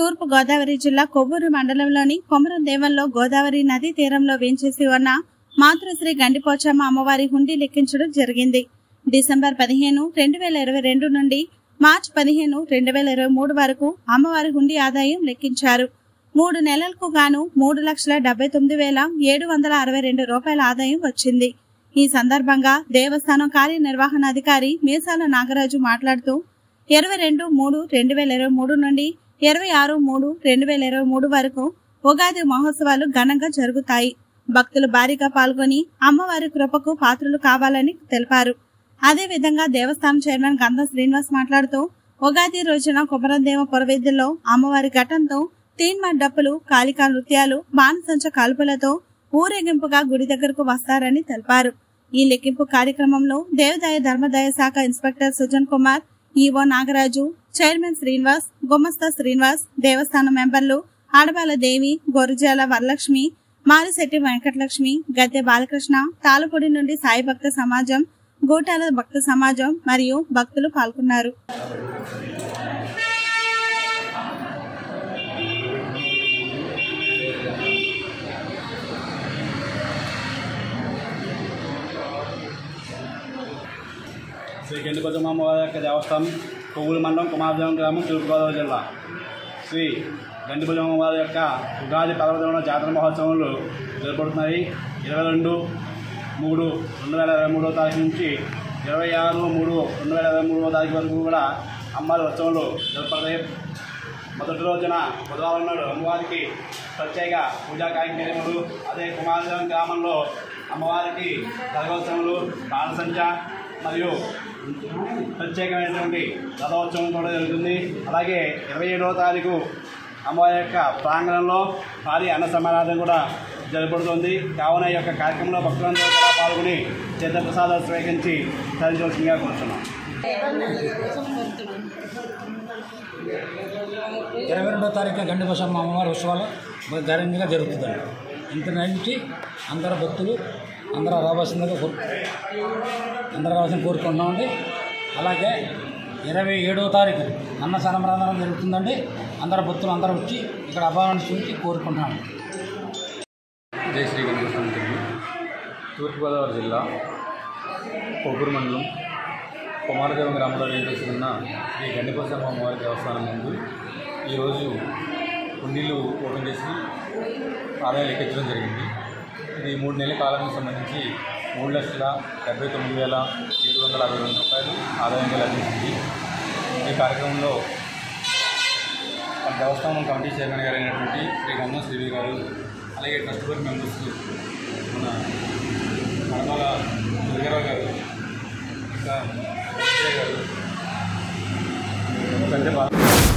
తూర్పు గోదావరి జిల్లా కొవ్వూరు మండలంలోని కొమరం దేవంలో గోదావరి నదీ తీరంలో వేంచేసి ఉన్న మాతృశ్రీ గండిపోచమ్మ అమ్మవారి హుండీ లెక్కించడం జరిగింది డిసెంబర్ పదిహేను రెండు వేల ఇరవై రెండు నుండి మార్చి పదిహేను రెండు వేల ఇరవై మూడు వరకు అమ్మవారి హుండీ ఆదాయం లెక్కించారు మూడు నెలలకు గాను మూడు లక్షల డెబ్బై తొమ్మిది వేల ఏడు వందల అరవై రెండు రూపాయల ఆదాయం వచ్చింది ఈ సందర్భంగా దేవస్థానం కార్యనిర్వహణాధికారి మీసాల నాగరాజు మాట్లాడుతూ ఇరవై రెండు మూడు రెండు వేల ఇరవై మూడు నుండి ఇరవై ఆరు మూడు రెండు వేల ఇరవై మూడు వరకు ఉగాది మహోత్సవాలు ఘనంగా జరుగుతాయి భక్తులు భారీగా పాల్గొని అమ్మవారి కృపకు పాత్రలు కావాలని తెలిపారు అదేవిధంగా దేవస్థానం చైర్మన్ గంధం శ్రీనివాస్ మాట్లాడుతూ ఉగాది రోజున కుమరందేవ పురవేద్యంలో అమ్మవారి ఘటంతో తీన్మా డప్పులు కాళికా నృత్యాలు బాణసంచ కాల్పులతో ఊరేగింపుగా గుడి దగ్గరకు వస్తారని తెలిపారు ఈ లెక్కింపు కార్యక్రమంలో దేవదాయ ధర్మదాయ శాఖ inspector Sujan Kumar EO Nagaraju chairman Srinivas గుమస్తా శ్రీనివాస్ దేవస్థానం మెంబర్లు ఆడబాల దేవి గొరుజాల వరలక్ష్మి మారిశెట్టి వెంకటలక్ష్మి గద్దె బాలకృష్ణ తాళపూడి నుండి సాయి భక్త సమాజం గోటాల భక్త సమాజం మరియు భక్తులు పాల్గొన్నారు శ్రీ గండిపద్మ అమ్మవారి యొక్క దేవస్థానం కొవ్వూరు మండలం కుమారదేవం గ్రామం తూర్పుగోదావరి జిల్లా శ్రీ గండిపద్మ అమ్మవారి యొక్క ఉగాది పర్వదిన జాతర మహోత్సవాలు జరపడుతున్నాయి ఇరవై రెండు మూడు రెండు వేల ఇరవై మూడో తారీఖు నుంచి ఇరవై ఆరు మూడు రెండు వేల ఇరవై మూడో తారీఖు వరకు కూడా అమ్మవారి ఉత్సవాలు జరపడతాయి మొదటి రోజున బుధవారం నాడు అమ్మవారికి ప్రత్యేక పూజా కార్యక్రమాలు అదే కుమారదేవం గ్రామంలో అమ్మవారికి గర్భోత్సవాలు బాణసంచ మరియు ప్రత్యేకమైనటువంటి రథోత్సవం కూడా జరుగుతుంది అలాగే ఇరవై ఏడవ తారీఖు అమ్మవారి యొక్క ప్రాంగణంలో భారీ అన్న సమారాధన కూడా జరపడుతుంది కావున ఈ యొక్క కార్యక్రమంలో భక్తులందరూ కూడా పాల్గొని తీర్థప్రసాదాలు స్వీకరించి తరలించవలసిందిగా కోరుతున్నాం ఇరవై రెండో తారీఖున గండిపోసమ్మ అమ్మవారి ఉత్సవాలు మరి ఘనంగా జరుగుతుందండి ఇంత నుంచి అందరు భక్తులు అందరూ రావాల్సిందిగా కోరు అందరూ రావాల్సిన కోరుకుంటున్నామండి అలాగే ఇరవై ఏడవ తారీఖు అన్న సనమరాధన జరుగుతుందండి అందరు భక్తులు అందరూ వచ్చి ఇక్కడ అభావాన్ని చూసి కోరుకుంటున్నాము జై శ్రీ గణేశ్వరం దేవి తూర్పుగోదావరి జిల్లా కొబ్బూరు మండలం కుమారదేవం గ్రామంలో వేయించేసి ఉన్న శ్రీ గండిపోసమ్మ అమ్మవారి దేవస్థానం ముందు ఈరోజు కుండీలు ఓపెన్ చేసి ఆదాయం లెక్కించడం జరిగింది ఇది మూడు నెలల కాలానికి సంబంధించి మూడు లక్షల డెబ్బై తొమ్మిది వేల ఏడు వందల అరవై రెండు రూపాయలు ఆదాయంగా లభించింది ఈ కార్యక్రమంలో మన దేవస్థానం కమిటీ చైర్మన్ గారు అయినటువంటి శ్రీ గంగం శ్రీవి గారు అలాగే ట్రస్ట్ బోర్డ్ మెంబర్స్ మన మడమల దుర్గారావు గారు ఇంకా విజయ్ గారు పెద్ద